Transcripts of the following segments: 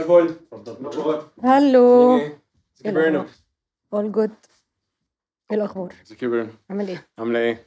الفل اتفضل هلو ازيك يا بيرنا اول جود ايه الاخبار ازيك يا بيرنا عامل ايه عامله ايه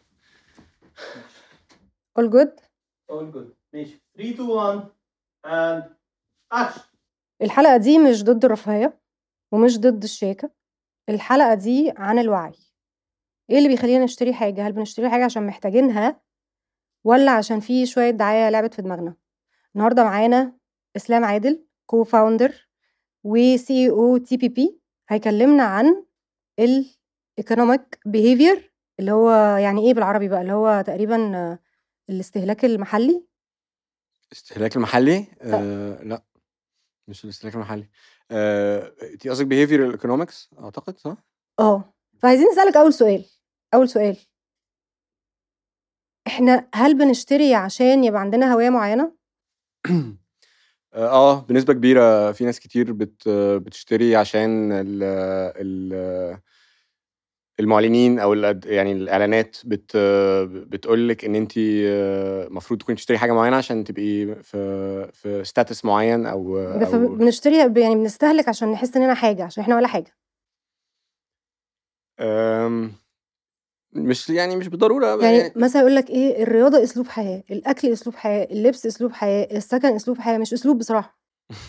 اول جود All good. ماشي 3 2 1 and action. الحلقه دي مش ضد الرفاهيه ومش ضد الشياكه الحلقه دي عن الوعي ايه اللي بيخلينا نشتري حاجه هل بنشتري حاجه عشان محتاجينها ولا عشان في شويه دعايه لعبت في دماغنا النهارده معانا اسلام عادل كو فاوندر وسي او تي بي بي هيكلمنا عن الايكونوميك بيهيفير اللي هو يعني ايه بالعربي بقى اللي هو تقريبا آه، الاستهلاك المحلي استهلاك المحلي آه لا مش الاستهلاك المحلي آه، انت قصدك behavioral economics اعتقد صح اه فعايزين نسألك أول سؤال أول سؤال احنا هل بنشتري عشان يبقى عندنا هوية معينة؟ اه بنسبه كبيره في ناس كتير بت بتشتري عشان ال ال المعلنين او الأد- يعني الاعلانات بت بتقول لك ان انت المفروض تكوني بتشتري حاجه معينه عشان تبقي في في ستاتس معين او ده او فبنشتري يعني بنستهلك عشان نحس إننا حاجة عشان احنا ولا حاجة أم، مش يعني مش بالضروره يعني مثلا يقول لك ايه الرياضة أسلوب حياة الأكل أسلوب حياة اللبس أسلوب حياة السكن أسلوب حياة مش أسلوب بصراحة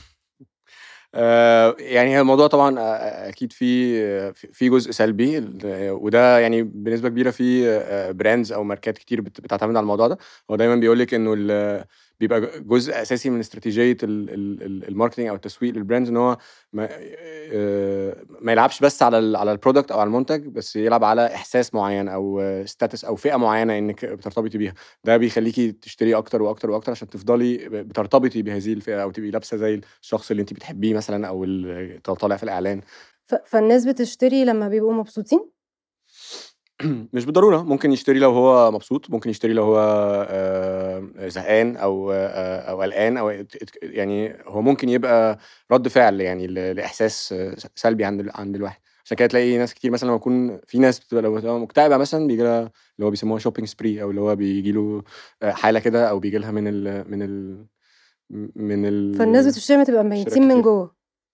آه، يعني هي الموضوع طبعا آه، اكيد في في جزء سلبي ال- وده يعني بنسبه كبيره في براندز او ماركات كتير بت- بتعتمد على الموضوع ده هو دايما بيقول لك انه ال- بيبقى جزء اساسي من استراتيجيه ال- ال- ال- الماركتنج او التسويق للبراندز ان هو ما, آه، ما يلعبش بس على ال على البرودكت او على المنتج بس يلعب على احساس معين او ستاتس او فئه معينه انك بترتبطي بيها ده بيخليكي تشتري اكتر واكتر واكتر عشان تفضلي بترتبطي بهذه الفئه او تبقي لابسه زي الشخص اللي انت بتحبيه مثلا او اللي طالع في الاعلان ف... فالناس بتشتري لما بيبقوا مبسوطين مش بالضروره ممكن يشتري لو هو مبسوط ممكن يشتري لو هو آه، زهقان او آه، او قلقان او يعني هو ممكن يبقى رد فعل يعني ل- لاحساس آه، سلبي عند ال- عند الواحد عشان كده تلاقي ناس كتير مثلا لما يكون في ناس بتبقى لو بتبقى مكتئبه مثلا بيجي لها اللي هو بيسموها شوبينج سبري او اللي هو بيجي له آه، حاله كده او بيجي لها من ال من ال من ال فالناس بتشتري لما تبقى ميتين من كتير. جوه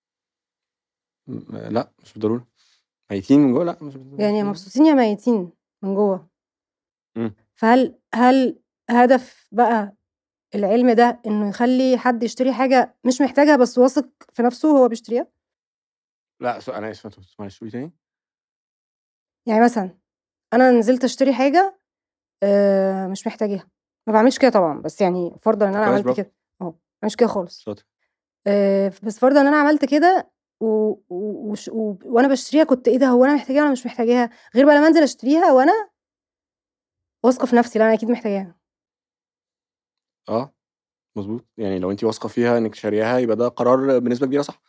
م- لا مش بالضروره ميتين من جوه لا مش بالضرورة. يعني يا مبسوطين يا ميتين من جوه مم. فهل هل هدف بقى العلم ده انه يخلي حد يشتري حاجه مش محتاجها بس واثق في نفسه وهو بيشتريها لا سو- انا اسف معلش قولي تاني يعني مثلا انا نزلت اشتري حاجه آه، مش محتاجاها ما بعملش كده طبعا بس يعني فرضا ان انا كويس، عملت برافو. كده اه ما بعملش كده خالص شاطر آه، بس فرضا ان انا عملت كده و... و... وش... و... وانا بشتريها كنت ايه ده هو انا محتاجاها ولا مش محتاجاها غير بقى لما انزل اشتريها وانا واثقه في نفسي لا انا اكيد محتاجاها اه مظبوط يعني لو انت واثقه فيها انك شارياها يبقى ده قرار بنسبه كبيره صح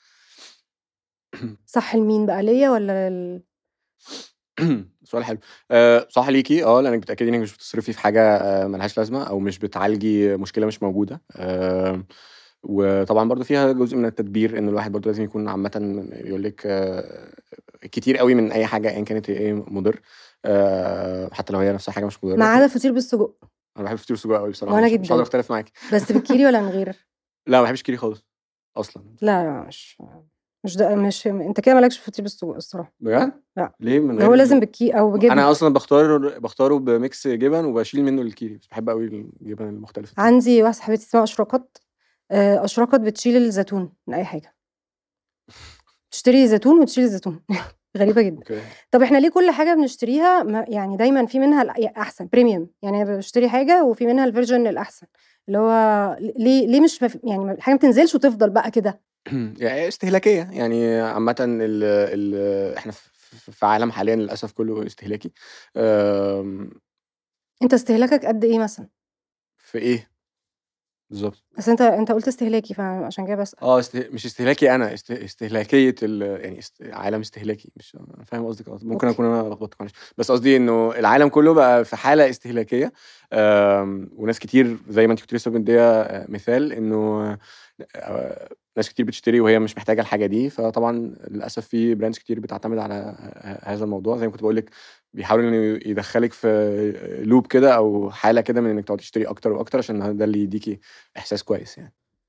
صح لمين بقى ليا ولا لل... سؤال حلو أه صح ليكي اه لانك بتاكدي انك مش بتصرفي في حاجه أه ملهاش لازمه او مش بتعالجي مشكله مش موجوده أه وطبعا برضو فيها جزء من التدبير ان الواحد برضو لازم يكون عامه يقول لك أه كتير قوي من اي حاجه ايا كانت هي ايه مضر أه حتى لو هي نفسها حاجه مش مضره ما عدا فطير بالسجق انا بحب الفطير والسجق قوي بصراحه وأنا مش- مش جداً. هقدر اختلف معاكي بس بالكيري ولا من غير لا ما بحبش كيري خالص اصلا لا لا مش مش ده مش انت كده مالكش في فطير بالسجق الصراحه بجد؟ لا. ليه من هو غير لازم بالكي او بجبن انا اصلا بختار بختاره بميكس جبن وبشيل منه الكيري بس بحب قوي الجبن المختلفه عندي واحده صاحبتي اسمها اشراقات آه، اشراقات بتشيل الزيتون من اي حاجه تشتري زيتون وتشيل الزيتون غريبه جدا اوكي طب احنا ليه كل حاجه بنشتريها ما- يعني دايما في منها الاحسن بريميوم يعني انا بشتري حاجه وفي منها الفيرجن الاحسن اللي هو ليه ليه مش مف... يعني الحاجه ما تنزلش وتفضل بقى كده يعني استهلاكيه يعني عامه ال ال احنا في- في في عالم حاليا للاسف كله استهلاكي أم، انت استهلاكك قد ايه مثلا في ايه بالظبط بس انت انت قلت استهلاكي فعشان كده بسال اه استه... مش استهلاكي انا است... استهلاكيه ال... يعني است... عالم استهلاكي مش أنا فاهم قصدك غلط. ممكن أوكي. اكون انا لخبطت معلش بس قصدي انه العالم كله بقى في حاله استهلاكيه أم... وناس كتير زي ما انت كنت لسه مديه آه، مثال انه آه، ناس كتير بتشتري وهي مش محتاجه الحاجه دي فطبعا للاسف في براندز كتير بتعتمد على ه- هذا الموضوع زي ما كنت بقول لك بيحاول انه يدخلك في لوب كده او حاله كده من انك تقعد تشتري اكتر واكتر عشان ده اللي يديكي احساس كويس يعني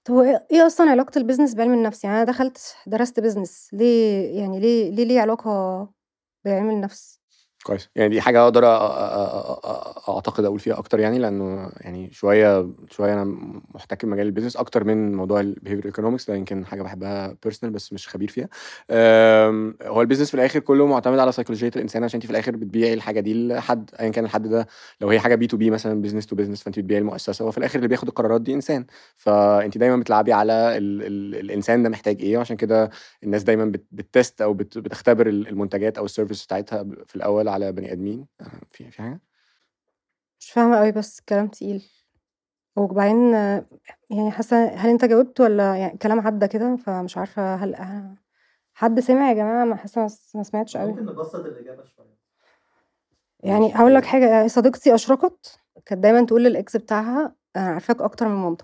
طب هو إيه إيه أصلًا علاقة الbusiness بعلم النفس؟ يعني أنا دخلت درست business ليه يعني ليه ليه ليه علاقة بعلم النفس؟ كويس يعني دي حاجة أقدر أ- أ- أ- أعتقد أقول فيها أكتر يعني لأنه يعني شوية شوية أنا محتك بمجال البيزنس أكتر من موضوع البيهيفير ايكونومكس ده يمكن حاجة بحبها بيرسونال بس مش خبير فيها أم، هو البيزنس في الآخر كله معتمد على سيكولوجية الإنسان عشان أنت في الآخر بتبيعي الحاجة دي لحد أيا كان الحد ده لو هي حاجة بي تو بي مثلا بيزنس تو بيزنس فأنت بتبيعي المؤسسة وفي الآخر اللي بياخد القرارات دي إنسان فأنت دايما بتلعبي على ال ال الإنسان ده محتاج إيه وعشان كده الناس دايما بت- بتست او بت- بتختبر ال- المنتجات او السيرفيس بتاعتها ب- في الاول على بني ادمين آه، في في حاجه مش فاهمة أوي بس الكلام تقيل وبعدين يعني حاسة هل أنت جاوبت والّا يعني الكلام عدّى كده فمش عارفة هل ه حد سمع يا جماعة؟ أنا حاسة ما س ما سمعتش أوي. ممكن نبسط الإجابة شوية. يعني هاقول لك حاجة صديقتي أشرقت كانت دايمًا تقول للإكس بتاعها أنا عارفاك أكتر من مامتك.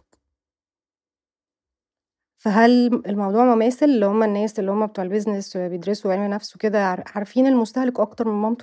فهل الموضوع مماثل اللي هم الناس اللي هم بتوع الbusiness بيدرسوا علم نفس وكده عار عارفين المستهلك أكتر من مامته؟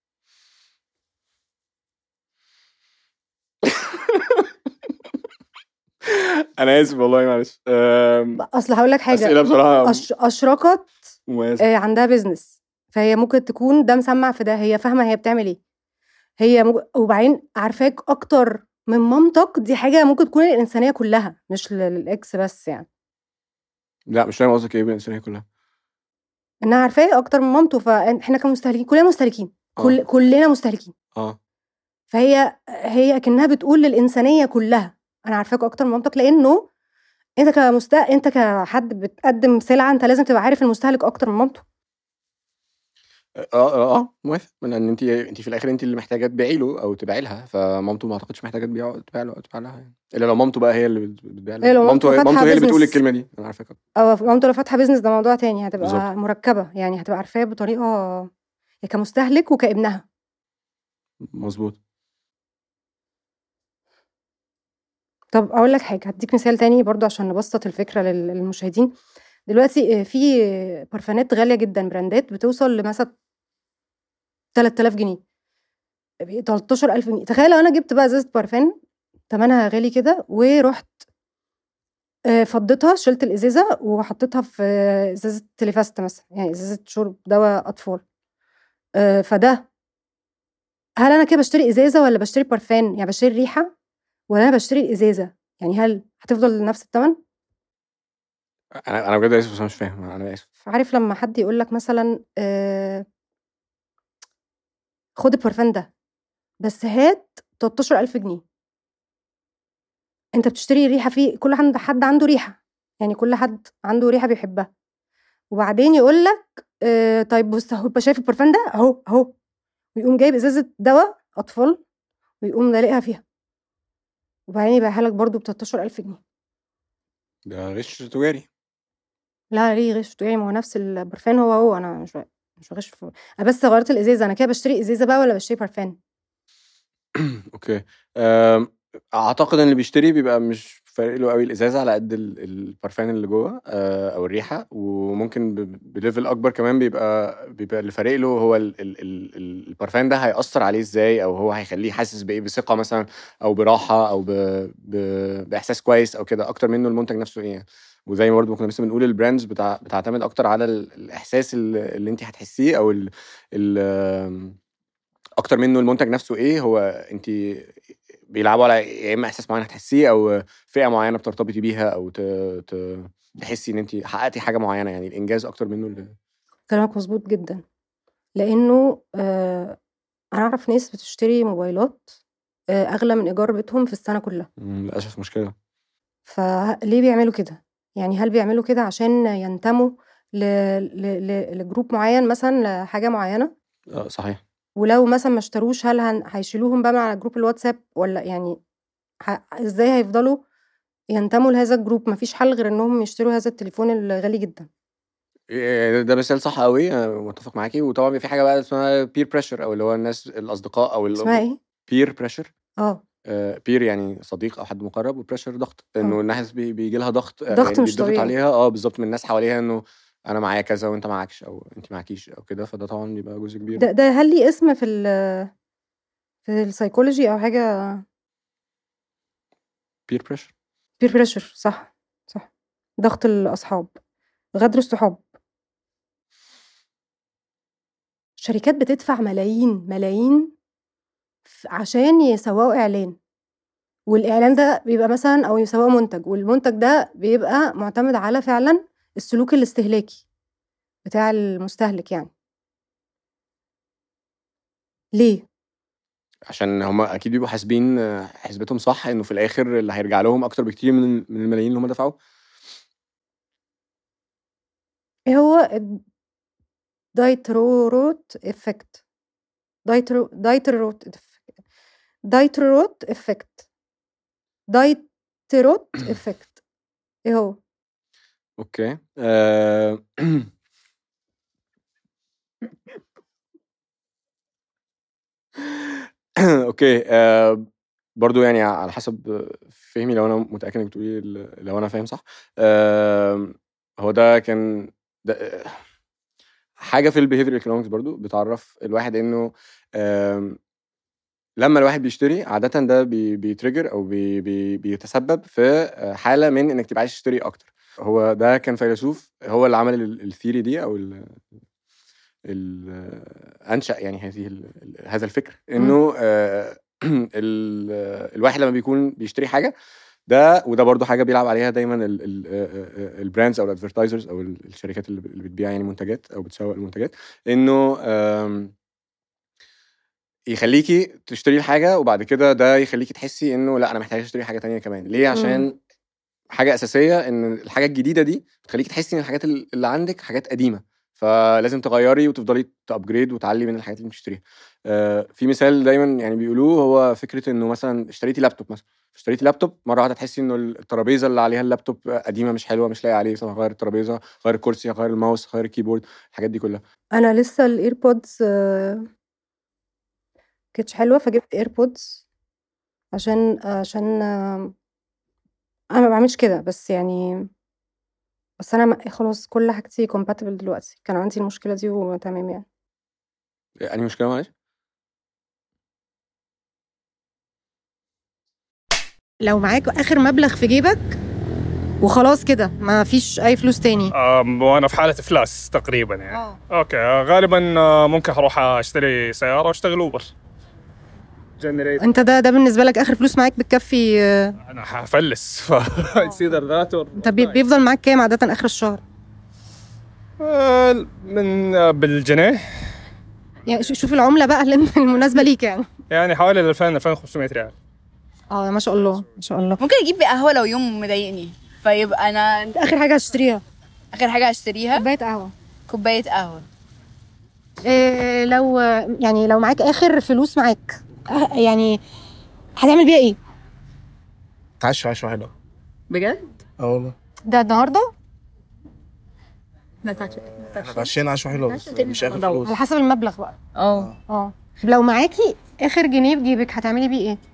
انا اسف والله معلش آم، أصل هاقول لك حاجة اسئله بصراحه أش أشرقت مميزه آآ عندها business فهي ممكن تكون ده مسمّع في ده، هي فاهمة هي بتعمل إيه. هي مج وبعدين عارفاك أكتر من مامتك دي حاجة ممكن تكون للإنسانية كلّها مش لل للإكس بس يعني. لا مش فاهم قصدك ايه بالانسانيه كلها إنها عارفاه أكتر من مامته فإن إحنا كمستهلكين كلنا مستهلكين كل اه كلنا مستهلكين. اه فهي هي أكنها بتقول للإنسانية كلّها أنا عارفاك أكتر من مامتك لإنه أنت كمست أنت كحد بتقدّم سلعة أنت لازم تبقى عارف المستهلك أكتر من مامته. اه اه اه موافق لان انت انت في الاخر انت اللي محتاجه تبيعي له او تبيعي لها فمامته ما اعتقدش محتاجه تبيع تبيع له او تبيع لها يعني الا لو مامته بقى هي اللي بت- بتبيع له هي لو مامته مامته هي- فاتحة مامته هي اللي بتقول business. الكلمه دي انا عارفاك أو مامته لو فاتحة business ده موضوع تاني هتبقى بالظبط مركّبة، يعني هتبقى عارفاه بطريقة هي كمستهلك وكابنها. مظبوط طب أقول لك حاجة هادّيك مثال تاني برضه عشان نبسّط الفكرة لل للمشاهدين. دلوقتي آآ في بارفانات غالية جدًا براندات بتوصل لمثلًا 3000 جنيه. ب 13.000 جنيه. تخيل لو أنا جِبت بقى إزازة برفان تمنها غالي كده ورُحت آآ فضّيتها شِلت الإزازة وحطيتها في إزازة تليفاست مثلًا، يعني إزازة شُرب دوا أطفال. آآ فده هل أنا كده باشتري إزازة والّا باشتري برفان؟ يعني باشتري الريحة والّا أنا باشتري الإزازة؟ يعني هل هتفضل نفس التمن؟ انا انا بجد اسف بس انا مش فاهم انا اسف عارف لمّا حد يقول لك مثلًا آآ خُد البرفان ده، بس هات 13.000 جنيه. أنت بتشتري ريحة فيه كل حد حد عنده ريحة، يعني كل حد عنده ريحة بيحبها. وبعدين يقول لك آآ طيب بُص أهو أنت شايف البرفان ده؟ أهو، أهو. ويقوم جايب إزازة دوا أطفال ويقوم دالقها فيها. وبعدين يبيعها لك برضه ب13.000 جنيه. ده غش تجاري لا ليه غِش تجاري ما هو نفس البرفان هو، هو أنا مش ب مش باغِش في أنا بس غيّرت الإزازة، أنا كده باشتري إزازة بقى والّا باشتري برفان؟ اوكي آم، اعتقد ان اللي بيشتري بيبقى مش فارق له قوي الازازه على قد ال- البرفان اللي جوه آه، او الريحه وممكن ب- بليفل اكبر كمان بيبقى بيبقى اللي فارق له هو ال ال ال ال- البرفان ده هيأثر عليه ازاي او هو هيخليه حاسس بايه بثقه مثلا او براحه او ب ب باحساس كويس او كده اكتر منه المنتج نفسه ايه يعني. وزي ما برضه كنا لسه بنقول البراندز بتاع بتعتمد اكتر على ال- الاحساس اللي, اللي انت هتحسيه او ال ال آم، اكتر منه المنتج نفسه ايه هو انت بيلعبوا على يا اما احساس معين هتحسيه او فئه معينه بترتبطي بيها او ت... ت... تحسي ان انت حققتي حاجه معينه يعني الانجاز اكتر منه ال... كلامك مضبوط جدًا. لإنه آآ أنا أعرف ناس بتشتري موبايلات آآ أغلى من إيجار بيتهم في السنة كلّها. مم، للاسف مشكله فليه بيعملوا كده؟ يعني هل بيعملوا كده عشان ينتموا ل ل ل لجروب معيّن مثلًا لحاجة معيّنة؟ اه صحيح ولو مثلًا ما اشتروش هل هن هيشيلوهم بقى من على جروب الواتساب والّا يعني ه إزاي هيفضلوا ينتموا لهذا الجروب؟ ما فيش حل غير إنهم يشتروا هذا التليفون الغالي جدًا. إيه، ده مثال صح قوي انا متفق معاكي وطبعا بيبقى في حاجه بقى اسمها بير بريشر او اللي هو الناس الاصدقاء او اسمها إيه؟ بير بريشر آه. بير يعني صديق او حد مقرب وبريشر ضغط انه آه. الناس بي بيجي لها ضغط آه، ضغط يعني مش بيتضغط طبيعي. عليها اه بالظبط من الناس حواليها انه انا معايا كذا وانت معكش او انت معكيش او كده فده طبعا بيبقى جزء كبير ده ده هل ليه اسم في ال في الpsychology أو حاجة بير بريشر peer pressure صح، ضغط الأصحاب، غدر الصحاب. شركات بتدفع ملايين، ملايين ف عشان يسوّقوا إعلان، والإعلان ده بيبقى مثلًا أو يسوّقوا منتج، والمنتج ده بيبقى مُعتمد على فعلًا السلوك الاستهلاكي بتاع المستهلك يعني. ليه؟ عشان هُم أكيد بيبقوا حاسبين حسبتهم صح، إنه في الآخر اللي هيرجع لهم أكتر بكتير من من الملايين اللي هُم دفعوها. إيه هو الDiderot effect Dider Diderot اف Diderot effect Diderot effect إيه هو؟ أوكي، آآ أوكي، آآ برضه يعني على حسب فهمي لو أنا متأكد إنِّك بتقولي ال لو أنا فاهم صح، آمم هو ده كان د حاجة في الbehavioral economics برضه بتعرّف الواحد إنه آمم لمّا الواحد بيشتري عادةً ده بي بيtrigger أو بي بي بيتسبب في حالة من إنِّك تبقى عايز تشتري أكتر. هو ده كان فيلسوف هو اللي عمل ال الtheory دي أو ال ال أنشأ يعني هذه ال هذا الفكر، إمم. إنه آآ ال الواحد لمّا بيكون بيشتري حاجة ده وده برضه حاجة بيلعب عليها دايمًا ال ال آآ الbrands أو الadvertisers أو ال الشركات اللي ب اللي بتبيع يعني منتجات أو بتسوّق المنتجات، إنه آمم يخلّيكِ تشتري الحاجة وبعد كده ده يخلّيكِ تحسّي إنه لأ أنا محتاجة أشتري حاجة تانية كمان، ليه؟ إمم. عشان حاجة أساسية إن الحاجة الجديدة دي بتخلّيكِ تحسّي إن الحاجات ال اللي عندِك حاجات قديمة، فلازم تغيّري وتفضلي تupgrade وتعلّي من الحاجات اللي أنتِ بتشتريها. آآ في مثال دايمًا يعني بيقولوه هو فكرة إنه مثلًا اشتريتِ لابتوب مثلًا، اشتريتِ لابتوب مرّة واحدة تحسّي إنه ال الترابيزة اللي عليها اللابتوب قديمة مش حلوة مش لايقة عليه، فهاغيّر الترابيزة، هاغيّر الكرسي، هاغيّر الماوس، هاغيّر الكيبورد، الحاجات دي كلّها. أنا لسه الairpods ما كانتش حلوة فجِبت airpods عشان عشان أنا ما باعملش كده، بس يعني بس أنا م خلاص كل حاجتي compatible دلوقتي، كان عندي المشكلة دي وتمام يعني. أنهي مشكلة معلش؟ لو معاك آخر مبلغ في جيبك وخلاص كده ما فيش أي فلوس تاني. آمم وأنا في حالة إفلاس تقريبًا يعني. آه. أوكي، غالبًا ممكن هاروح أشتري سيارة وأشتغل أوبر. generate أنت ده ده بالنسبة لك آخر فلوس معاك بتكفّي أنا هافلّس ف it's either that or طب بي بيفضل معاك كام عادةً آخر الشهر؟ آآ من بالجنيه يعني ش شوف العملة بقى اللي أنت المناسبة ليك يعني. يعني حوالي ال2000 2500 ريال. آه ما شاء الله، ما شاء الله. ممكن اجيب قهوه لو يوم مضايقني فيبقى انا آخر حاجة هتشتريها اخر حاجه هشتريها كوباية قهوة. كوبايه قهوه آآ لو يعني لو معاك آخر فلوس معاك أه يعني هتعمل بيها إيه؟ اتعشى عشوة حلوة بجد اه والله ده النهارده؟ احنا اتعشينا عشوة حلوة بس مش آخر فلوس على حسب المبلغ بقى. اه آه. لو معاكي آخر جنيه في جيبك هتعملي بيه إيه؟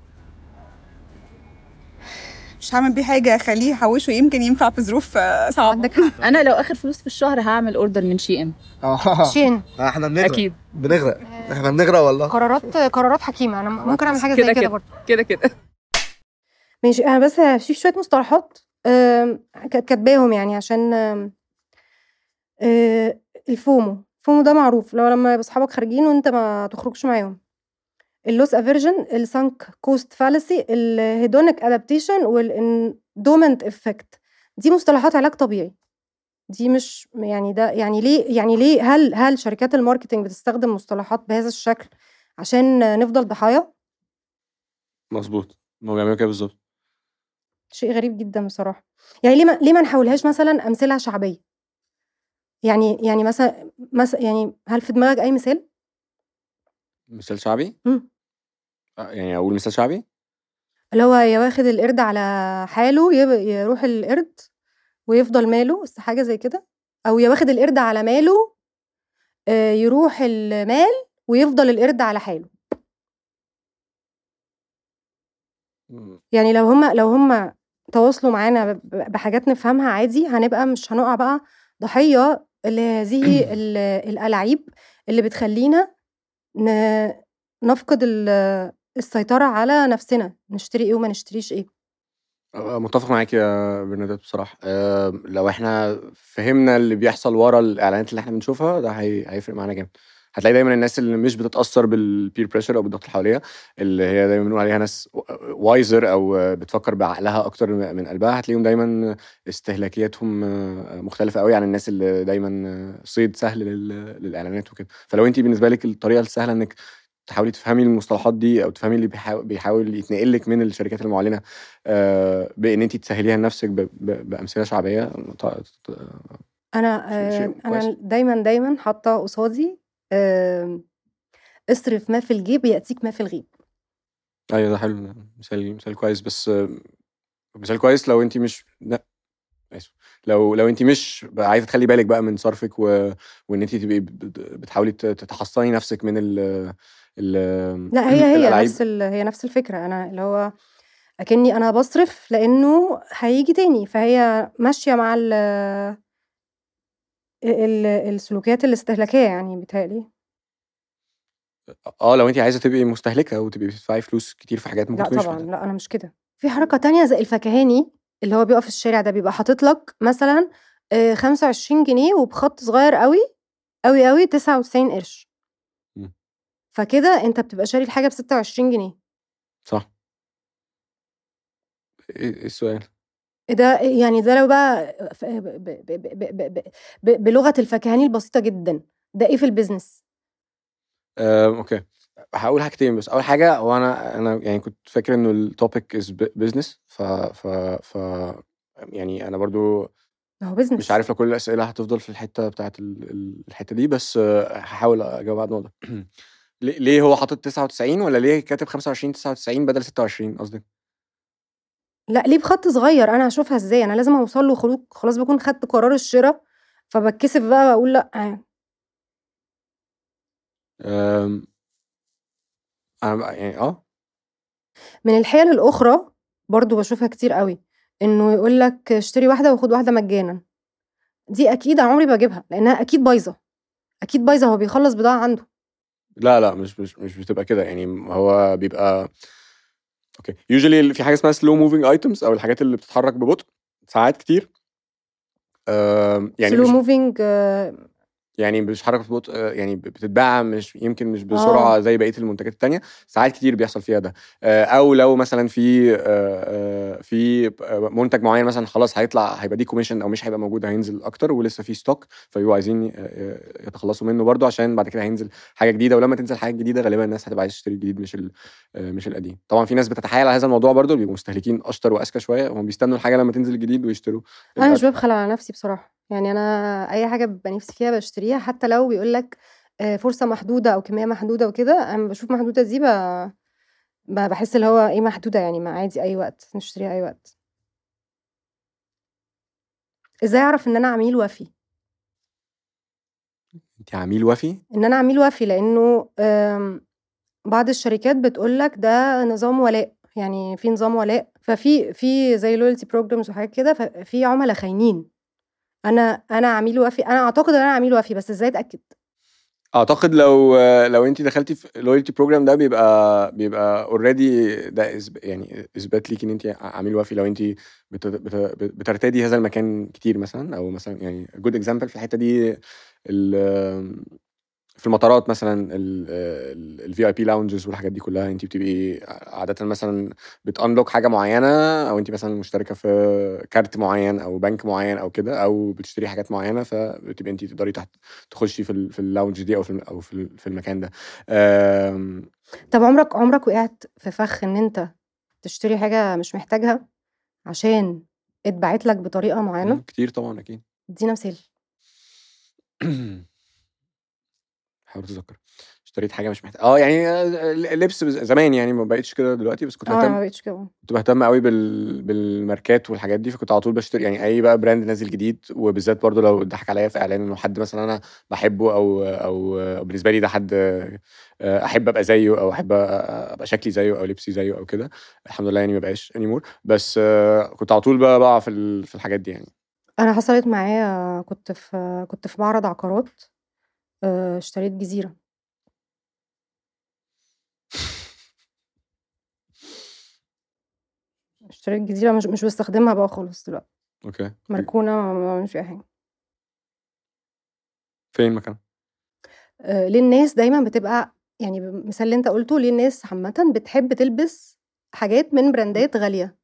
مش هعمل بيه حاجة أخليه يحوشه يمكن ينفع في ظروف آه، صعبة عندك حق. انا لو اخر فلوس في الشهر هعمل اوردر من شي ام اه شين احنا بنغرق اكيد بنغرق احنا بنغرق والله قرارات قرارات حكيمة أنا ممكن أعمل حاجة كده زي كده كده. برضه. كده كده ماشي أنا بس في شوية مصطلحات آمم ك كاتباهم يعني عشان آمم آآ الفومو، الفومو ده معروف اللي هو لمّا يبقى أصحابك خارجين وأنت ما تخرجش معاهم. الloss aversion، الsunk cost fallacy، الhedonic adaptation، والendowment effect دي مصطلحات علاج طبيعي. دي مش يعني ده يعني ليه يعني ليه هل هل شركات الmarketing بتستخدم مصطلحات بهذا الشكل عشان نفضل ضحايا؟ مضبوط، هُم بيعملوا كده بالضبط. شيء غريب جدًا بصراحة. يعني ليه ما ليه ما نحولهاش مثلًا أمثلة شعبية؟ يعني يعني مثلًا مث يعني هل في دماغك أي مثال؟ مثال شعبي؟ إمم. أ يعني أقول مثال شعبي؟ اللي هو يا واخد القرد على حاله يب يروح القرد ويفضل ماله، بس حاجة زي كده؟ أو يا واخد القرد على ماله آآ يروح المال ويفضل القرد على حاله. إمم. يعني لو هُم لو هُم تواصلوا معانا ب بحاجات نفهمها عادي، هنبقى مش هنقع بقى ضحية لهذه ال الألاعيب اللي بتخلّينا ن نفقد ال السيطرة على نفسنا، نشتري إيه وما نشتريش إيه. آه، متفق معاك يا برنادات بصراحة آه، لو احنا فهمنا اللي بيحصل ورا الإعلانات اللي احنا بنشوفها ده هي... هيفرق معانا جامد هتلاقي دايما الناس اللي مش بتتأثر بالبير بريشر أو بالضغط اللي حواليها اللي هي دايما بنقول عليها ناس وايزر أو بتفكر بعقلها أكتر من قلبها هتلاقيهم دايما استهلاكياتهم مختلفة قوي عن الناس اللي دايما صيد سهل لل... للإعلانات وكده فلو انت بالنسبة لك الطريقة السهلة انك تحاولي تفهمي المصطلحات دي او تفهمي اللي بيحاول, بيحاول يتنقل لك من الشركات المعلنه آه، بان انت تسهليها لنفسك ب- ب- بامثله شعبيه ط- ط- انا شيء- شيء آه، انا كويس. دايما دايما حاطه قصادي آه، اصرف ما في الجيب ياتيك ما في الغيب ايوه ده حلو ده مثال مثال كويس بس آه، مثال كويس لو انت مش لا اسف لو لو انت مش بقى عايزه تخلي بالك بقى من صرفك و... وان انت تبقي بت- بتحاولي ت- تتحصني نفسك من ال ال لا هي هي الألعاب. نفس ال... هي نفس الفكره انا اللي هو اكني انا بصرف لانه هيجي تاني فهي ماشيه مع ال... ال... السلوكيات الاستهلاكيه يعني بيتهيألي اه لو انت عايزه تبقي مستهلكه وتبقي بتدفعي فلوس كتير في حاجات ممكن لا تكونيش طبعا محتاجة. لا انا مش كده في حركه تانية زي الفكهاني اللي هو بيقف في الشارع ده بيبقى حاطط لك مثلا آه، 25 جنيه وبخط صغير قوي قوي قوي 99 قرش مم. فكده انت بتبقى شاري الحاجه ب 26 جنيه صح ايه إيه السؤال ده يعني ده لو بقى ف- ب- ب- ب- ب- ب- ب- ب- بلغه الفكهاني البسيطه جدا ده ايه في البيزنس آه، اوكي هقول حاجتين بس اول حاجه هو انا انا يعني كنت فاكر انه التوبيك از بزنس ف ف ف يعني انا برضو ما هو بيزنس مش عارف لو كل الاسئله هتفضل في الحته بتاعت ال- ال- الحته دي بس آه، هحاول اجاوب على الموضوع ده ليه ليه هو حاطط 99 ولا ليه كاتب 25 99 بدل 26 قصدك لا ليه بخط صغير انا هشوفها ازاي انا لازم اوصل له خلوق خلاص بكون خدت قرار الشراء فبتكسف بقى واقول لا آه. آم، انا يعني اه من الحيل الاخرى برضو بشوفها كتير قوي انه يقول لك اشتري واحده وخد واحده مجانا دي اكيد انا عمري بجيبها لانها اكيد بايظه اكيد بايظه هو بيخلص بضاعه عنده لا لا مش مش مش بتبقى كده يعني هو بيبقى اوكي يوجوالي في حاجه اسمها سلو موفينج ايتمز او الحاجات اللي بتتحرك ببطء ساعات كتير آم، يعني سلو مش موفينج يعني مش حركه ببطء آه، يعني بتتباع مش يمكن مش بسرعه آه. زي بقيه المنتجات التانية ساعات كتير بيحصل فيها ده آه، او لو مثلا في آه، آه، في منتج معين مثلا خلاص هيطلع هيبقى دي كوميشن او مش هيبقى موجود هينزل اكتر ولسه في ستوك فبيبقوا عايزين آه، يتخلصوا منه برضه عشان بعد كده هينزل حاجه جديده ولما تنزل حاجه جديده غالبا الناس هتبقى عايزه تشتري الجديد مش ال- آه، مش القديم طبعا في ناس بتتحايل على هذا الموضوع برضه بيبقوا مستهلكين اشطر واذكى شويه هم بيستنوا الحاجه لما تنزل الجديد ويشتروا انا مش القديم. ببخل على نفسي بصراحه يعني انا اي حاجه ببقى نفسي فيها بشتريها حتى لو بيقول لك فرصه محدوده او كميه محدوده وكده انا بشوف محدوده دي ب... ب- بحس اللي هو ايه محدوده يعني ما عادي اي وقت نشتريها اي وقت ازاي اعرف ان انا عميل وفي انت عميل وفي ان انا عميل وفي لانه آم، بعض الشركات بتقول لك ده نظام ولاء يعني في نظام ولاء ففي في زي لويالتي بروجرامز وحاجات كده ففي عملاء خاينين انا انا عميل وفي انا اعتقد ان انا عميل وفي بس ازاي اتاكد اعتقد لو لو انت دخلتي في لويالتي بروجرام ده بيبقى بيبقى اوريدي ده إثب- يعني اثبات ليك ان انت عميل وفي لو انت بت- بت- بترتدي هذا المكان كتير مثلا او مثلا يعني جود اكزامبل في الحته دي ال- في المطارات مثلا الفي اي بي لاونجز والحاجات دي كلها انت بتبقي عاده مثلا بتانلوك حاجه معينه او انت مثلا مشتركه في كارت معين او بنك معين او كده او بتشتري حاجات معينه فبتبقي انت تقدري تحت تخشي في ال- في اللاونج دي او في الم- او في ال- في المكان ده آم، طب عمرك عمرك وقعت في فخ ان انت تشتري حاجه مش محتاجها عشان اتبعت لك بطريقه معينه كتير طبعا اكيد ادينا مثال حاول اتذكر اشتريت حاجه مش محتاج اه يعني آه، لبس بز- زمان يعني ما بقتش كده دلوقتي بس كنت اه انا ما بهتم بقتش كده كنت بهتم قوي بال... بالماركات والحاجات دي فكنت على طول بشتري يعني اي بقى براند نازل جديد وبالذات برضو لو ضحك عليا في اعلان انه حد مثلا انا بحبه او او أو بالنسبه لي ده حد آه، احب ابقى زيه او احب ابقى شكلي زيه او لبسي زيه او كده الحمد لله يعني ما بقاش انيمور بس آه، كنت على طول بقى بقع في ال- في الحاجات دي يعني انا حصلت معايا كنت في كنت في معرض عقارات آه، اشتريت جزيره اشتريت جزيرة مش مش باستخدمها بقى خالص دلوقتي، أوكي. مركونة ما ما باعملش فيها حاجة. فين مكانها؟ آآ ليه الناس دايمًا بتبقى يعني بالمثال اللي أنت قُلته، ليه الناس عامةً بتحب تلبس حاجات من براندات غالية؟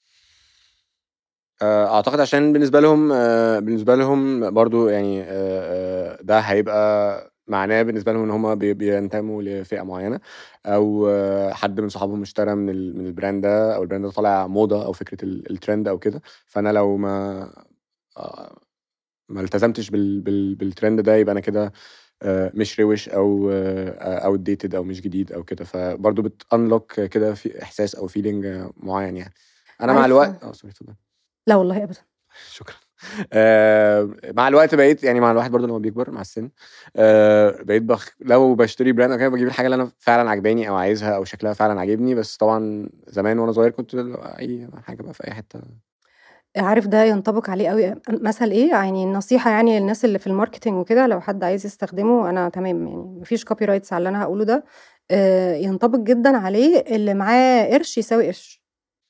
آآ أعتقد عشان بالنسبة لهم آآ بالنسبة لهم برضه يعني آآ آآ ده هيبقى معناه بالنسبة لهم إن هم بي بينتموا لفئة معيّنة، أو آه، حد من صحابهم اشترى من ال من الbrand ده أو الbrand ده طالع موضة أو فكرة ال الtrend أو كده، فأنا لو ما آه ما التزمتش بال بال بالtrend ده يبقى أنا كده آآ مش روِش أو آآ outdated أو مش جديد أو كده، فبرضه بتunlock كده في إحساس أو feeling معيّن يعني. أنا مع عارف الوقت آه sorry اتفضلي. لا والله أبدًا. شكرًا. آآ مع الوقت بقيت يعني مع الواحد برضه لمّا بيكبر مع السِن، آآ بقيت بخ لو باشتري brand أو كده باجيب الحاجة اللي أنا فعلًا عاجباني أو عايزها أو شكلها فعلًا عاجبني، بس طبعًا زمان وأنا صغير كنت أي حاجة بقى في أي حتة. عارف ده ينطبق عليه أوي مثل إيه، يعني النصيحة يعني للناس اللي في الmarketing وكده لو حد عايز يستخدمه أنا تمام يعني ما فيش copyrights على اللي أنا هاقوله ده، آآ ينطبق جدًا عليه اللي معاه قرش يساوي قرش.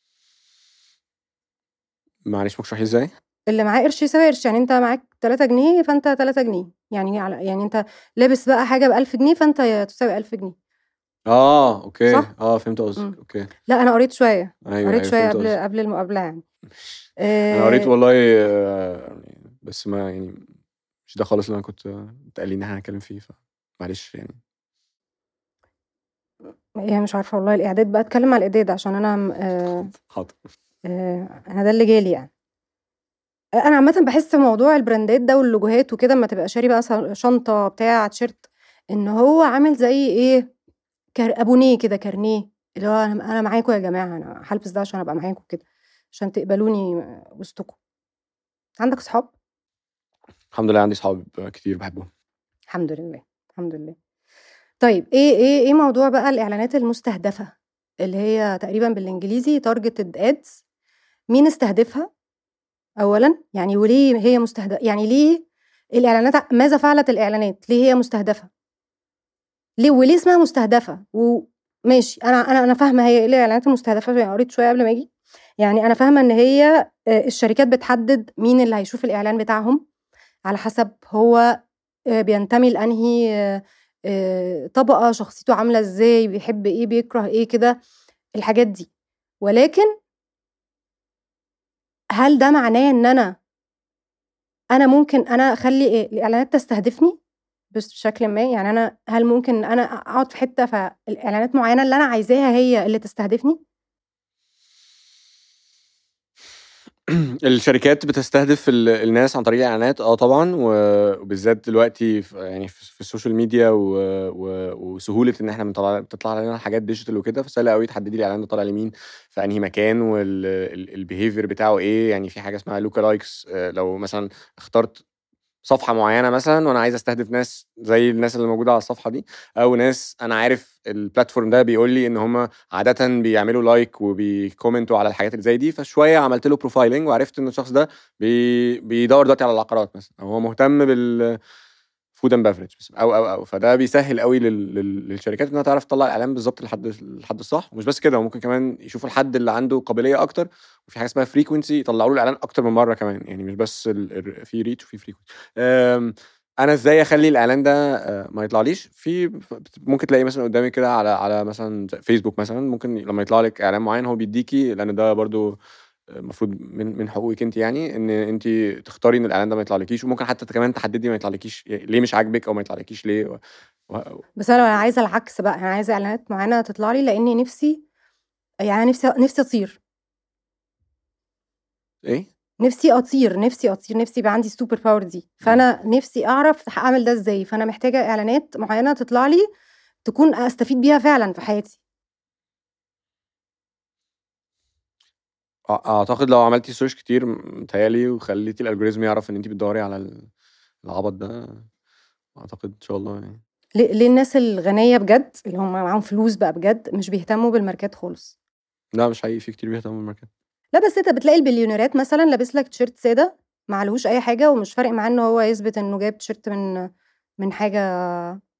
معلش ممكن تشرحي إزاي؟ اللي معاه قرش يساوي قرش، يعني أنت معاك 3 جنيه فأنت 3 جنيه، يعني على يعني أنت لابس بقى حاجة ب1000 جنيه فأنت تساوي 1000 جنيه. آه أوكي، صح؟ آه فهمت قصدِك، إمم. أوكي. لأ أنا قريت شوية، أيوه، قريت أيوه شوية فهمت قبل قصدِك. قبل المقابلة يعني. أنا قريت آآ والله يعني بس ما يعني مش ده خالص اللي أنا كنت اتقال لي إن إحنا هنتكلم فيه، فمعلش يعني. يعني مش عارفة والله الإعداد بقى اتكلم على الإعداد عشان أنا م آآ حاضر. آآ أنا ده اللي جالي يعني. أ أنا عامةً باحس موضوع البراندات ده واللوجوهات وكده أمّا تبقى شاري بقى مثلًا شنطة، بتاع، تيشيرت، إن هو عامل زي إيه، كار أبونيه كده كارنيه، اللي هو أنا أنا معاكم يا جماعة، أنا هالبس ده عشان أبقى معاكم كده، عشان تقبلوني وسطكم. عندك صحاب؟ الحمد لله عندي صحاب كتير باحبهم. الحمد لله، الحمد لله. طيب إيه إيه إيه موضوع بقى الإعلانات المستهدفة، اللي هي تقريبًا بالإنجليزي targeted ads مين استهدفها أولًا، يعني وليه هي مستهد يعني ليه الإعلانات ماذا فعلت الإعلانات، ليه هي مستهدفة؟ ليه وليه اسمها مستهدفة؟ وماشي أنا أنا أنا فاهمة هي إيه الإعلانات المستهدفة عشان قريت شوية قبل ما آجي، يعني أنا فاهمة إن هي آآ الشركات بتحدد مين اللي هيشوف الإعلان بتاعهم، على حسب هو آآ بينتمي لأنهي آآ طبقة، شخصيته عاملة إزاي، بيحب إيه، بيكره إيه، كده الحاجات دي. ولكن هل ده معناه إن أنا أنا ممكن أنا أخلّي آآ الإعلانات تستهدفني بشكلٍ ما؟ يعني أنا هل ممكن إن أنا أقعد في حتة فالإعلانات معينة اللي أنا عايزاها هي اللي تستهدفني؟ الشركات بتستهدف ال الناس عن طريق الإعلانات آه طبعًا، وبالذات دلوقتي ف يعني في في السوشيال ميديا و و وسهولة إن إحنا بنطلع بتطلع لنا حاجات digital وكده، فسهل أوي تحددي الإعلان ده طالع لمين، في أنهي مكان، وال ال الbehavior بتاعه إيه، يعني في حاجة اسمها lookalikes آآ لو مثلًا اخترت صفحة معينة مثلًا وأنا عايز أستهدف ناس زي الناس اللي موجودة على الصفحة دي، أو ناس أنا عارف الplatform ده بيقول لي إن هم عادةً بيعملوا like وبيكومنتوا على الحاجات اللي زي دي، فشوية عملت له profiling وعرفت إن الشخص ده بي بيدوّر دلوقتي على العقارات مثلًا، أو هو مهتم بال food and beverage مثلًا أو، أو، أو، فده بيسهل أوي لل لل للشركات إنها تعرف تطلع الإعلان بالضبط للحد للحد الصح، ومش بس كده وممكن كمان يشوفوا الحد اللي عنده قابلية أكتر، وفي حاجة اسمها frequency يطلعوا له الإعلان أكتر من مرة كمان، يعني مش بس ال ال في reach وفي frequency. آمم أنا إزاي أخلّي الإعلان ده آآ ما يطلعليش؟ في ف ممكن تلاقي مثلًا قدامِك كده على على مثلًا فيسبوك مثلًا، ممكن لمّا يطلع لِك إعلان معين هو بيديكِ لأن ده برضه المفروض من من حقوقِك أنتِ يعني، إن أنتِ تختاري إن الإعلان ده ما يطلعلكيش، وممكن حتى كمان تحددي ما يطلعلكيش ليه مش عاجبِك أو ما يطلعلكيش ليه و و بس أنا أنا عايزة العكس بقى، أنا عايزة إعلانات معينة تطلع لي لإني نفسي يعني أنا نفسي نفسي أطير. إيه؟ نفسي أطير، نفسي أطير، نفسي يبقى عندي الsuper power دي، فأنا نفسي أعرف أعمل ده إزاي، فأنا محتاجة إعلانات معينة تطلع لي تكون أستفيد بيها فعلًا في حياتي. أ أعتقد لو عملتِ search كتير متهيأ لي وخلّيتِ الalgorithm يعرف إن أنتِ بتدوّري على ال العبط ده، أعتقد إن شاء الله يعني. ليه ليه الناس الغنية بجد اللي هم معاهم فلوس بقى بجد مش بيهتموا بالماركات خالص؟ لأ مش حقيقي، في كتير بيهتموا بالماركات. لا بس أنت بتلاقي البليونيرات مثلًا لابس لك تيشيرت سادة ما عليهوش أي حاجة، ومش فارق معاه إن هو يثبت إنه جايب تيشيرت من من حاجة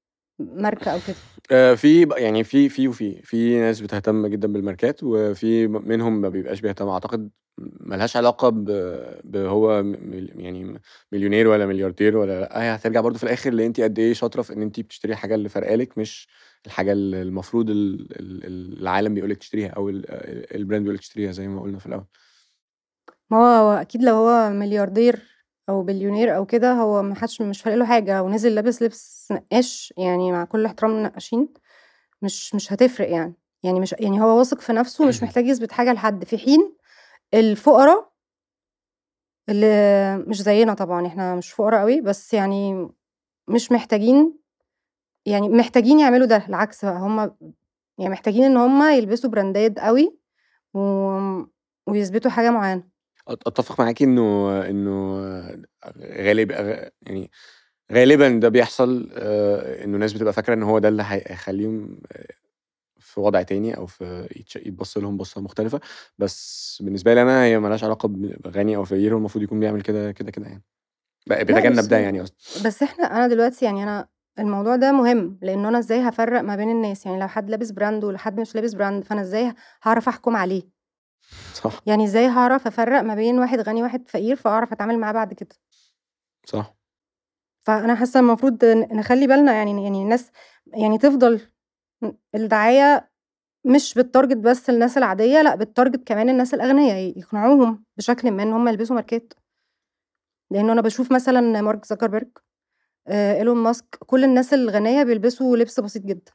ماركه او كده آه، في ب- يعني في في وفي في ناس بتهتم جدا بالماركات وفي م- منهم ما بيبقاش بيهتم اعتقد ملهاش علاقه ب ب- هو م- يعني مليونير ولا ملياردير ولا لا هي هترجع برضو في الاخر لان انت قد ايه شاطره في ان انت بتشتري الحاجه اللي فارقالك مش الحاجه اللي المفروض ال- ال- العالم بيقولك تشتريها او ال- البراند بيقولك تشتريها زي ما قلنا في الاول ما هو هو اكيد لو هو ملياردير او بليونير او كده هو ما حدش مش فارق له حاجه ونزل لابس لبس نقاش يعني مع كل احترام للنقاشين مش مش هتفرق يعني يعني مش يعني هو واثق في نفسه مش محتاج يثبت حاجه لحد في حين الفقراء اللي مش زينا طبعا احنا مش فقراء قوي بس يعني مش محتاجين يعني محتاجين يعملوا ده العكس بقى هم يعني محتاجين ان هم يلبسوا براندات قوي و... ويثبتوا حاجه معينه أت- اتفق معاكي انه انه غالب غ- يعني غالبا ده بيحصل آه، انه الناس بتبقى فاكره ان هو ده اللي هي- هيخليهم آه، في وضع تاني او في يتش- يتبص لهم بصه مختلفه بس بالنسبه لي انا هي ملهاش علاقه بغني او فقير هو المفروض يكون بيعمل كده كده كده يعني بقى بيتجنب بس ده يعني قصدي بس احنا انا دلوقتي يعني انا الموضوع ده مهم لانه انا ازاي هفرق ما بين الناس يعني لو حد لابس براند ولحد مش لابس براند فانا ازاي هعرف احكم عليه صح يعني ازاي هعرف افرق ما بين واحد غني وواحد فقير فاعرف اتعامل معاه بعد كده صح فانا حاسه المفروض ن- نخلي بالنا يعني يعني الناس يعني تفضل الدعايه مش بالتارجت بس الناس العاديه لا بالتارجت كمان الناس الاغنياء يقنعوهم بشكل ما ان هم يلبسوا ماركات لانه انا بشوف مثلا مارك زكربرج آه، ايلون ماسك كل الناس الغنيه بيلبسوا لبس بسيط جدا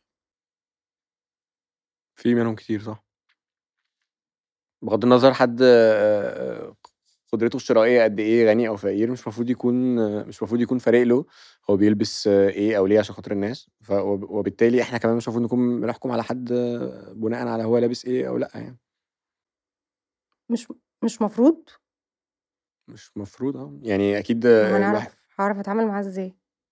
في منهم كتير صح بغض النظر حد آه، قدرته الشرائيه قد ايه غني او فقير مش المفروض يكون آه، مش المفروض يكون فارق له هو بيلبس آه، ايه او ليه عشان خاطر الناس ف وب- وبالتالي احنا كمان مش المفروض نكون بنحكم على حد آه، بناء على هو لابس ايه او لا يعني مش مش مفروض مش المفروض اه يعني اكيد آه، الواحد هنعرف هعرف اتعامل معاه ازاي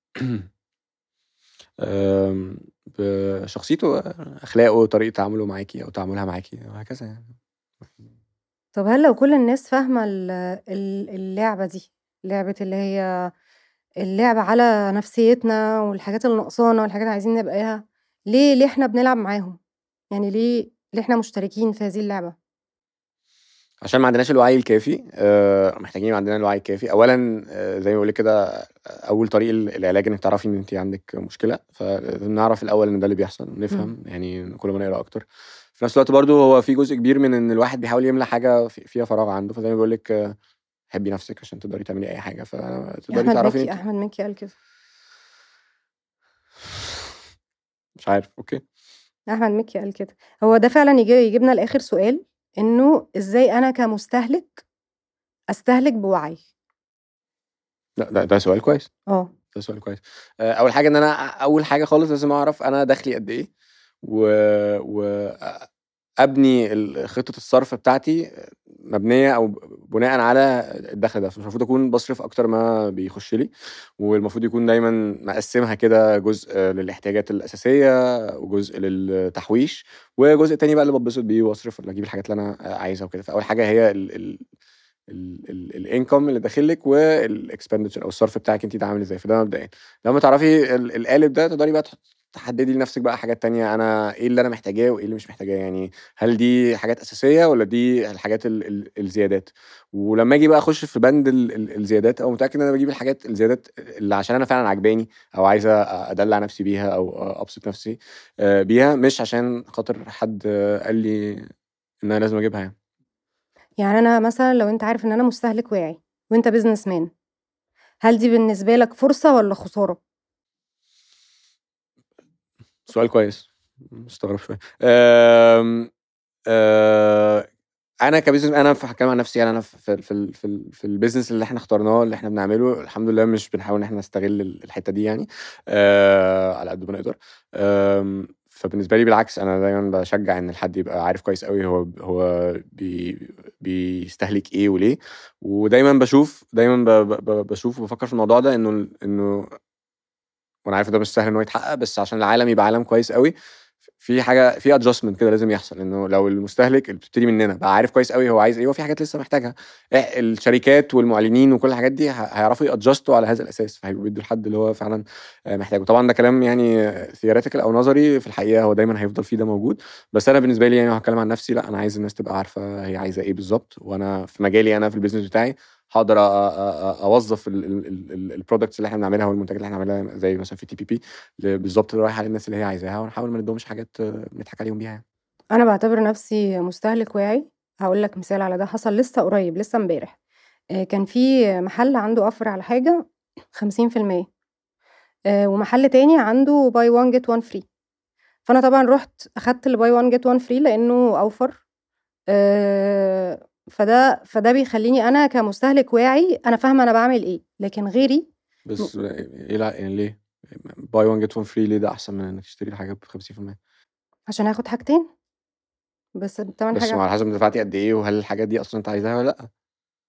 آم، بشخصيته آه، اخلاقه طريقه تعامله معاكي او تعاملها معاكي وهكذا يعني طب هل لو كل الناس فاهمه ال- ال- اللعبه دي لعبه اللي هي اللعب على نفسيتنا والحاجات اللي ناقصانا والحاجات اللي عايزين نبقاها ليه ليه احنا بنلعب معاهم يعني ليه ليه احنا مشتركين في هذه اللعبه عشان ما عندناش الوعي الكافي آه، محتاجين يبقى عندنا الوعي الكافي اولا آه، زي ما بقول كده آه، اول طريق ال- العلاج انك تعرفي ان انت عندك مشكله فلازم نعرف الاول ان ده اللي بيحصل ونفهم يعني كل ما نقرا اكتر في نفس الوقت برضو هو في جزء كبير من ان الواحد بيحاول يملى حاجه في- فيها فراغ عنده فزي ما بقول لك آه، حبي نفسك عشان تقدري تعملي اي حاجه فتقدري احمد تعرفي مكي انت احمد مكي قال كده مش عارف اوكي احمد مكي قال كده هو ده فعلا يجي يجيبنا لاخر سؤال انه ازاي انا كمستهلك استهلك بوعي لا ده, ده سؤال كويس اه ده سؤال كويس آه، اول حاجه ان انا اول حاجه خالص لازم اعرف انا دخلي قد ايه و, و... ابني ال- خطه الصرف بتاعتي مبنيه او بناء على الدخل ده فمش المفروض اكون بصرف اكتر ما بيخش لي والمفروض يكون دايما مقسمها كده جزء للاحتياجات الاساسيه وجزء للتحويش وجزء تاني بقى اللي بتبسط بيه واصرف ولا اجيب الحاجات اللي انا عايزها وكده فاول حاجه هي ال ال الانكم اللي داخل لك والاكسبندتشر او الصرف بتاعك انت ده عامل ازاي فده مبدئيا لما تعرفي ال- القالب ده تقدري بقى تحط- تحددي لنفسك بقى حاجات تانية انا ايه اللي انا محتاجاه وايه اللي مش محتاجاه يعني هل دي حاجات اساسيه ولا دي الحاجات ال ال الزيادات ولما اجي بقى اخش في بند ال ال الزيادات او متاكد ان انا بجيب الحاجات الزيادات اللي عشان انا فعلا عجباني او عايزه ادلع نفسي بيها او ابسط نفسي آه، بيها مش عشان خاطر حد آه، قال لي ان انا لازم اجيبها يعني يعني انا مثلا لو انت عارف ان انا مستهلك واعي وانت بيزنس مان هل دي بالنسبه لك فرصه ولا خساره سؤال كويس مستغرب شويه أم... أه... انا كبزنس انا في هتكلم عن نفسي يعني انا في في في, في, في البيزنس اللي احنا اخترناه اللي احنا بنعمله الحمد لله مش بنحاول ان احنا نستغل ال- الحته دي يعني أه... على قد ما نقدر أم... فبالنسبه لي بالعكس انا دايما بشجع ان الحد يبقى عارف كويس قوي هو هو بي بيستهلك ايه وليه ودايما بشوف دايما ب... ب... ب- بشوف وبفكر في الموضوع ده انه انه وانا عارف إن ده مش سهل ان هو يتحقق بس عشان العالم يبقى عالم كويس قوي في حاجه في ادجستمنت كده لازم يحصل انه لو المستهلك اللي بتبتدي مننا بقى عارف كويس قوي هو عايز ايه وفي حاجات لسه محتاجها إيه الشركات والمعلنين وكل الحاجات دي ه- هيعرفوا يادجستوا على هذا الاساس فهيبقوا بيدوا الحد اللي هو فعلا آه، محتاجه طبعا ده كلام يعني ثيوريتيكال او نظري في الحقيقه هو دايما هيفضل فيه ده موجود بس انا بالنسبه لي يعني لو هتكلم عن نفسي لا انا عايز الناس تبقى عارفه هي عايزه ايه بالظبط وانا في مجالي انا في البيزنس بتاعي هقدر أ- أ- أ- اوظف البرودكتس اللي احنا بنعملها والمنتجات اللي احنا بنعملها زي مثلا في تي بي بي بالظبط اللي رايح على الناس اللي هي عايزاها ونحاول ما ندهمش حاجات آه، نضحك عليهم بيها يعني. أنا باعتبر نفسي مستهلك واعي هاقول لك مثال على ده حصل لسه قريب لسه امبارح آه، كان في محل عنده اوفر على حاجة 50% آه، ومحل تاني عنده باي 1 جيت 1 فري فأنا طبعا رحت أخدت الباي 1 جيت 1 فري لأنه أوفر آه، فده فده بيخليني أنا كمستهلك واعي أنا فاهمة أنا بعمل إيه لكن غيري بس ايه لا يعني ليه باي 1 جيت 1 فري ليه ده احسن من انك تشتري الحاجه ب 50% عشان هاخد حاجتين بس بتمن بس حاجة على حسب انت دفعتي قد ايه وهل الحاجات دي اصلا انت عايزاها ولا لا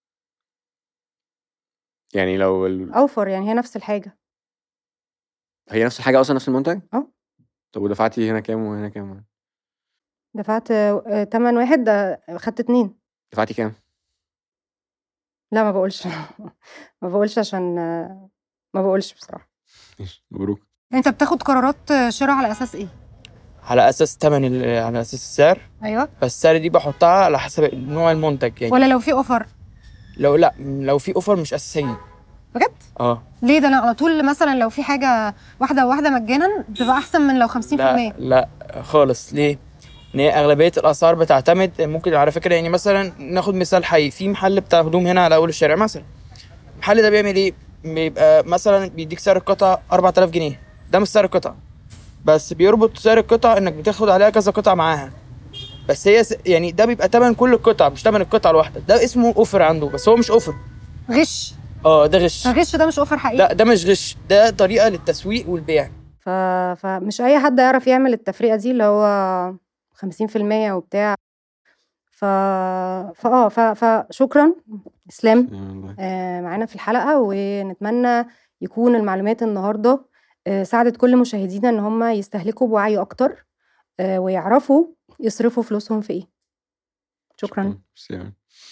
يعني لو ال... أوفر يعني هي نفس الحاجة هي نفس الحاجه اصلا نفس المنتج اه طب ودفعتي هنا كام وهنا كام دفعت آه، تمن واحد ده خدت اتنين دفعتي كام لا ما بقولش ما بقولش عشان آه، ما بقولش بصراحة ماشي مبروك انت بتاخد قرارات شراء على اساس ايه على اساس تمن ال- على اساس السعر ايوه بس السعر دي بحطها على حسب نوع المنتج يعني ولا لو في اوفر لو لا لو في اوفر مش اساسيه بجد اه ليه ده انا على طول مثلا لو في حاجه واحده واحده مجانا بتبقى احسن من لو 50% لا لا خالص ليه؟ ان هي اغلبيه الاسعار بتعتمد ممكن على فكره يعني مثلا ناخد مثال حي في محل بتاع هدوم هنا على اول الشارع مثلا المحل ده بيعمل ايه؟ بيبقى مثلا بيديك سعر القطعه 4000 جنيه ده مش سعر القطعه بس بيربط سعر القطعه انك بتاخد عليها كذا قطعه معاها بس هي س... يعني ده بيبقى تمن كل القطع مش تمن القطعه الواحده ده اسمه اوفر عنده بس هو مش اوفر غش اه ده غش الغش ده مش اوفر حقيقي لا ده مش غش ده طريقه للتسويق والبيع ف... فمش اي حد يعرف يعمل التفرقه دي اللي هو 50% وبتاع ف فاه ف... فشكرا اسلام آه، معانا في الحلقه ونتمنى يكون المعلومات النهارده آه، ساعدت كل مشاهدينا ان هم يستهلكوا بوعي اكتر آه، ويعرفوا يصرفوا فلوسهم في ايه شكرا شكرا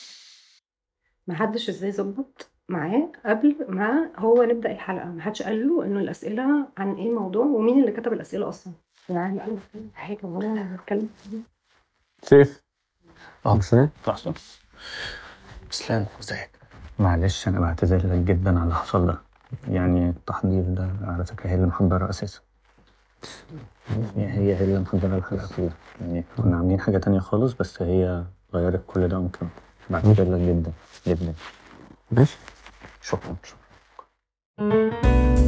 محدش ازاي ظبط معاه قبل ما هو نبدا الحلقه محدش قال له انه الاسئله عن ايه الموضوع ومين اللي كتب الاسئله اصلا يعني قال له حاجه وانا بتكلم سيف اه حسين تحصل اسلام ازيك معلش انا بعتذر لك جدا على اللي حصل ده يعني التحضير ده على فكره هي اللي محضره اساسا يعني هي هي اللي محضره الحلقه كلها يعني كنا عاملين حاجه تانية خالص بس هي غيرت كل ده ومكمل بعتذر لك جدا جدا ماشي شكرا شكرا